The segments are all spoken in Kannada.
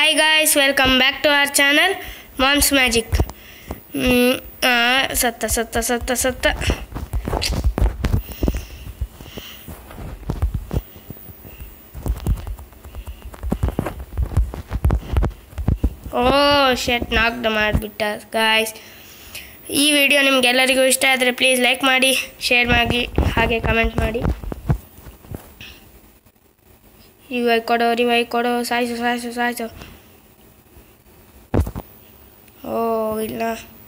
hi guys welcome back to our channel mom's magic ಸತ್ತ ಸತ್ತ ಸತ್ತ ಸತ್ತ ಓ ಶೆಟ್ ನಾಕ್ಡ್ ಮಾಡಿಬಿಟ್ಟ ಗಾಯ್ಸ್ ಈ ವಿಡಿಯೋ ನಿಮ್ಗೆಲ್ಲರಿಗೂ ಇಷ್ಟ ಆದರೆ ಪ್ಲೀಸ್ ಲೈಕ್ ಮಾಡಿ ಶೇರ್ ಮಾಡಿ ಹಾಗೆ ಕಮೆಂಟ್ ಮಾಡಿ ರಿವೈ ಕೊಡೋ ರಿವೈ ಕೊಡೋ ಸಾಯಿಸು ಸಾಯಿಸು ಸಾಯಿಸು ಓ ಇಲ್ಲ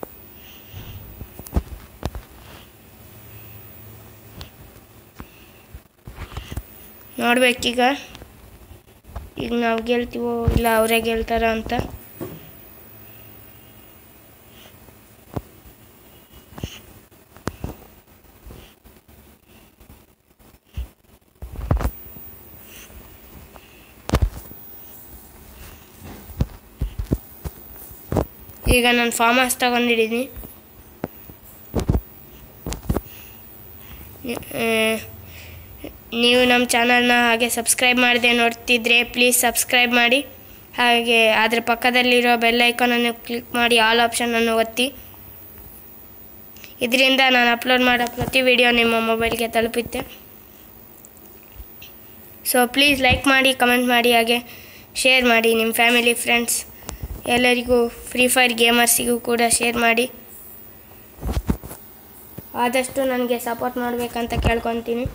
ನೋಡ್ಬೇಕೀಗ ಈಗ ನಾವು ಗೆಲ್ತೀವೋ ಇಲ್ಲ ಅವರೇ ಗೆಲ್ತಾರ ಅಂತ ಈಗ ನಾನು ಫಾರ್ಮ್ ಹೌಸ್ ತಗೊಂಡಿದ್ದೀನಿ ನೀವು ನಮ್ಮ ಚಾನಲ್ನ ಹಾಗೆ ಸಬ್ಸ್ಕ್ರೈಬ್ ಮಾಡದೆ ನೋಡ್ತಿದ್ರೆ ಪ್ಲೀಸ್ ಸಬ್ಸ್ಕ್ರೈಬ್ ಮಾಡಿ ಹಾಗೆ ಅದರ ಪಕ್ಕದಲ್ಲಿರೋ ಬೆಲ್ ಐಕಾನನ್ನು ಕ್ಲಿಕ್ ಮಾಡಿ ಆಲ್ ಆಪ್ಷನನ್ನು ಒತ್ತಿ ಇದರಿಂದ ನಾನು ಅಪ್ಲೋಡ್ ಮಾಡೋ ಪ್ರತಿ ವಿಡಿಯೋ ನಿಮ್ಮ ಮೊಬೈಲ್ಗೆ ತಲುಪುತ್ತೆ ಸೊ ಪ್ಲೀಸ್ ಲೈಕ್ ಮಾಡಿ ಕಮೆಂಟ್ ಮಾಡಿ ಹಾಗೆ ಶೇರ್ ಮಾಡಿ ನಿಮ್ಮ ಫ್ಯಾಮಿಲಿ ಫ್ರೆಂಡ್ಸ್ ಎಲ್ಲರಿಗೂ ಫ್ರೀ ಫೈರ್ ಗೇಮರ್ಸಿಗೂ ಕೂಡ ಶೇರ್ ಮಾಡಿ ಆದಷ್ಟು ನನಗೆ ಸಪೋರ್ಟ್ ಮಾಡಬೇಕಂತ ಕೇಳ್ಕೊತೀನಿ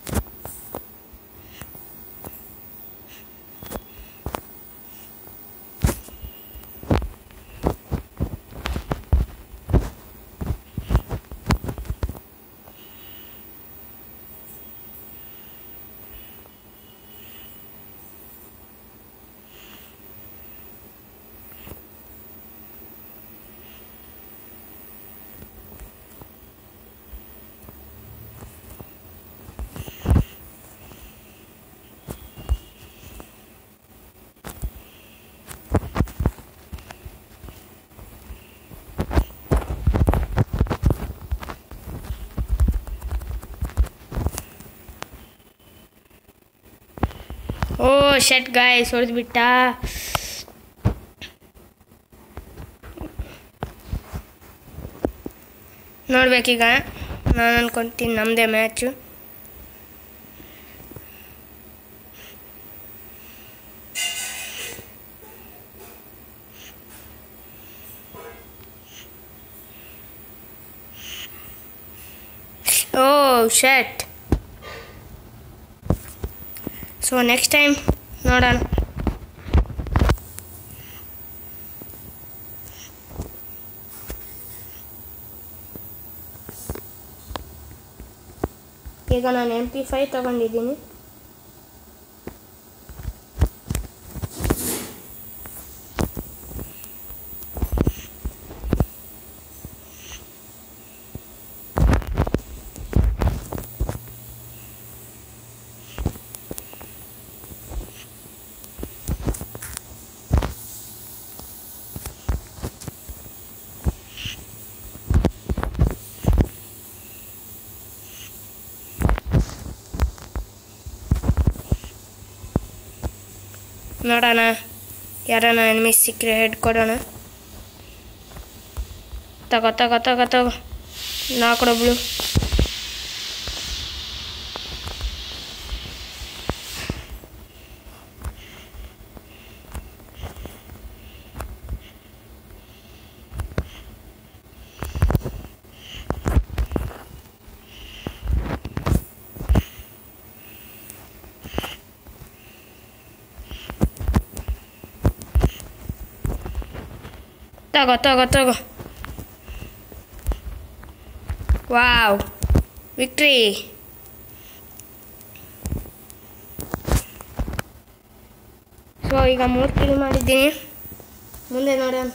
ಓ ಶಟ್ ಗಾಯ್ಸ್ ಹೊಡೆದ್ಬಿಟ್ಟ ನೋಡ್ಬೇಕೀಗ ನಾನು ಅನ್ಕೊಂತೀನಿ ನಮ್ಮದೇ match oh shit so next time ನೋಡೋಣ ಈಗ ನಾನು ಎಮ್ ಪಿ ಫೈವ್ ತಗೊಂಡಿದ್ದೀನಿ ನೋಡೋಣ ಯಾರನ್ನ ಎನಿಮೀಸ್ ಸಿಕ್ಕರೆ ಹೆಡ್ ಕೊಡೋಣ ತಗೋ ತಗೋ ತಗೋ ತಗೋ ನಾ ಕೊಡೊಬ್ಳು ತಗೋ ತಗೋ ತಗೋ ವಾವ್ ವಿಕ್ಟ್ರಿ ಸೊ ಈಗ ಮೂರು ಕಿಲ್ ಮಾಡಿದ್ದೀನಿ ಮುಂದೆ ನೋಡೋಣ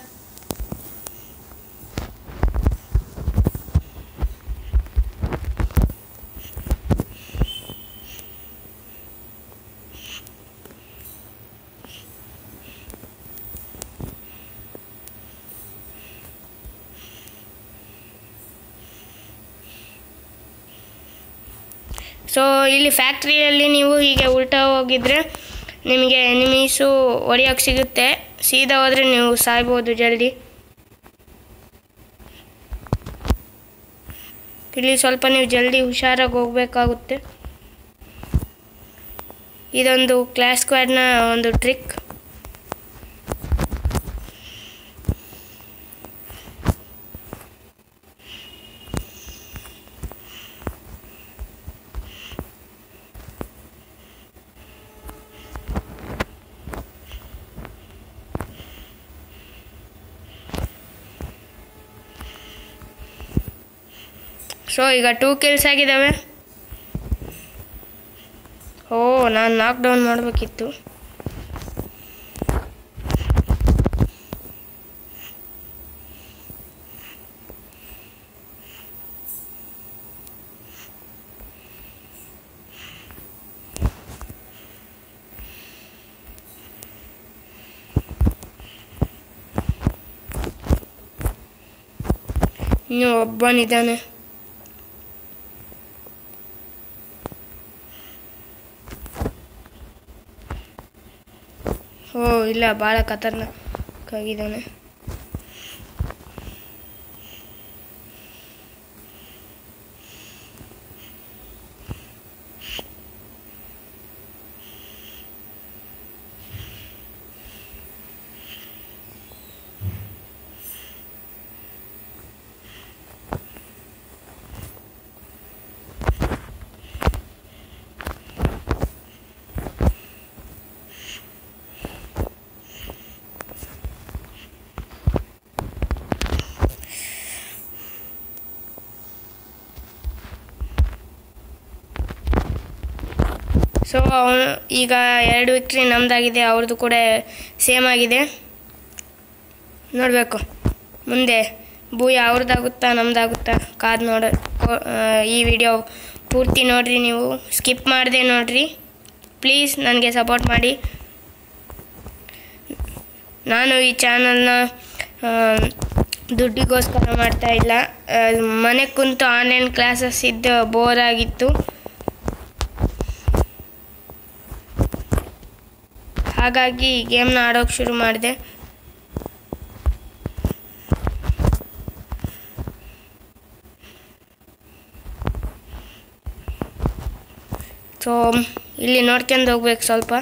ಸೊ ಇಲ್ಲಿ ಫ್ಯಾಕ್ಟ್ರಿಯಲ್ಲಿ ನೀವು ಹೀಗೆ ಉಲ್ಟಾ ಹೋಗಿದ್ರೆ ನಿಮಗೆ ಎನಿಮೀಸು ಹೊಡಿಯೋಕ್ಕೆ ಸಿಗುತ್ತೆ ಸೀದಾ ಹೋದರೆ ನೀವು ಸಾಯ್ಬೋದು ಜಲ್ದಿ ಇಲ್ಲಿ ಸ್ವಲ್ಪ ನೀವು ಜಲ್ದಿ ಹುಷಾರಾಗಿ ಹೋಗಬೇಕಾಗುತ್ತೆ ಇದೊಂದು ಕ್ಲಾಸ್ ಸ್ಕ್ವಾಡ್ನ ಒಂದು ಟ್ರಿಕ್ ಸೊ ಈಗ ಟೂ ಕಿಲ್ಸ್ ಆಗಿದ್ದಾವೆ ಓ ನಾನು ನಾಕ್ ಡೌನ್ ಮಾಡಬೇಕಿತ್ತು ಇನ್ನು ಒಬ್ಬನಿದ್ದಾನೆ ಓ ಇಲ್ಲ ಭಾಳ ಖತರ್ನಾಕ್ ಆಗಿದ್ದಾನೆ ಸೊ ಅವನು ಈಗ ಎರಡು ವಿಕ್ಟ್ರಿ ನಮ್ಮದಾಗಿದೆ ಅವ್ರದ್ದು ಕೂಡ ಸೇಮ್ ಆಗಿದೆ ನೋಡಬೇಕು ಮುಂದೆ ಭೂಯ ಅವ್ರದ್ದಾಗುತ್ತಾ ನಮ್ಮದಾಗುತ್ತಾ ಕಾದು ನೋಡ ಈ ವಿಡಿಯೋ ಪೂರ್ತಿ ನೋಡಿರಿ ನೀವು ಸ್ಕಿಪ್ ಮಾಡದೆ ನೋಡಿರಿ ಪ್ಲೀಸ್ ನನಗೆ ಸಪೋರ್ಟ್ ಮಾಡಿ ನಾನು ಈ ಚಾನಲ್ನ ದುಡ್ಡಿಗೋಸ್ಕರ ಮಾಡ್ತಾ ಇಲ್ಲ ಮನೆ ಕುಂತು ಆನ್ಲೈನ್ ಕ್ಲಾಸಸ್ ಇದ್ದು ಬೋರ್ ಆಗಿತ್ತು ಹಾಗಾಗಿ ಈ ಗೇಮ್ನ ಆಡೋಕೆ ಶುರು ಮಾಡಿದೆ ಸೊ ಇಲ್ಲಿ ನೋಡ್ಕೊಂಡು ಹೋಗ್ಬೇಕು ಸ್ವಲ್ಪ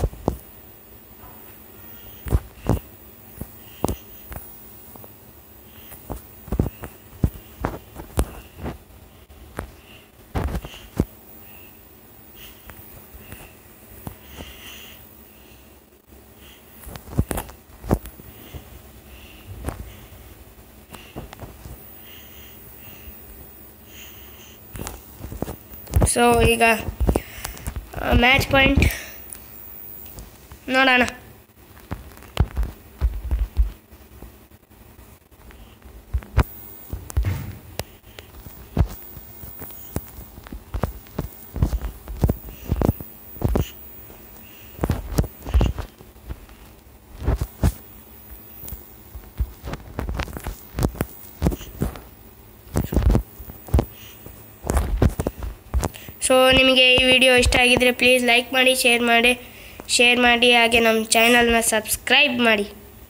ಸೊ ಈಗ ಮ್ಯಾಚ್ ಪಾಯಿಂಟ್ ನೋಡೋಣ ಸೊ ನಿಮಗೆ ಈ ವಿಡಿಯೋ ಇಷ್ಟ ಆಗಿದ್ರೆ ಪ್ಲೀಸ್ ಲೈಕ್ ಮಾಡಿ ಶೇರ್ ಮಾಡಿ ಶೇರ್ ಮಾಡಿ ಹಾಗೆ ನಮ್ಮ ಚಾನಲ್ನ ಸಬ್ಸ್ಕ್ರೈಬ್ ಮಾಡಿ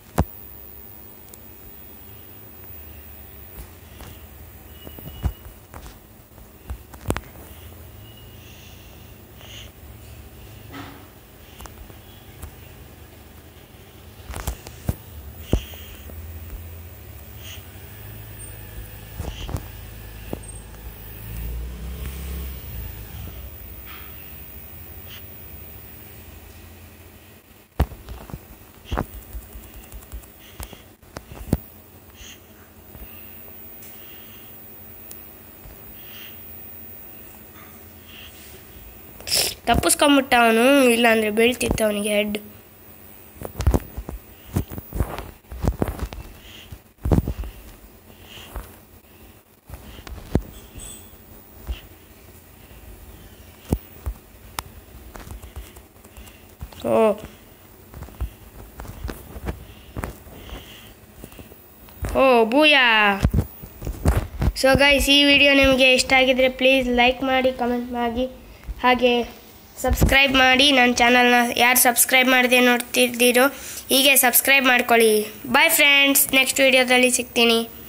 ತಪ್ಪಿಸ್ಕೊಂಬಿಟ್ಟ ಅವನು ಇಲ್ಲಾಂದರೆ ಬೀಳ್ತಿತ್ತು ಅವನಿಗೆ head oh oh booyah so guys ಈ ವಿಡಿಯೋ ನಿಮಗೆ ಇಷ್ಟ ಆಗಿದ್ರೆ ಪ್ಲೀಸ್ ಲೈಕ್ ಮಾಡಿ ಕಮೆಂಟ್ ಮಾಡಿ ಹಾಗೆ ಸಬ್ಸ್ಕ್ರೈಬ್ ಮಾಡಿ ನನ್ನ ಚಾನಲ್ನ ಯಾರು ಸಬ್ಸ್ಕ್ರೈಬ್ ಮಾಡದೆ ನೋಡ್ತಿದ್ದೀರೋ ಹೀಗೆ ಸಬ್ಸ್ಕ್ರೈಬ್ ಮಾಡ್ಕೊಳ್ಳಿ ಬಾಯ್ ಫ್ರೆಂಡ್ಸ್ ನೆಕ್ಸ್ಟ್ ವೀಡಿಯೋದಲ್ಲಿ ಸಿಗ್ತೀನಿ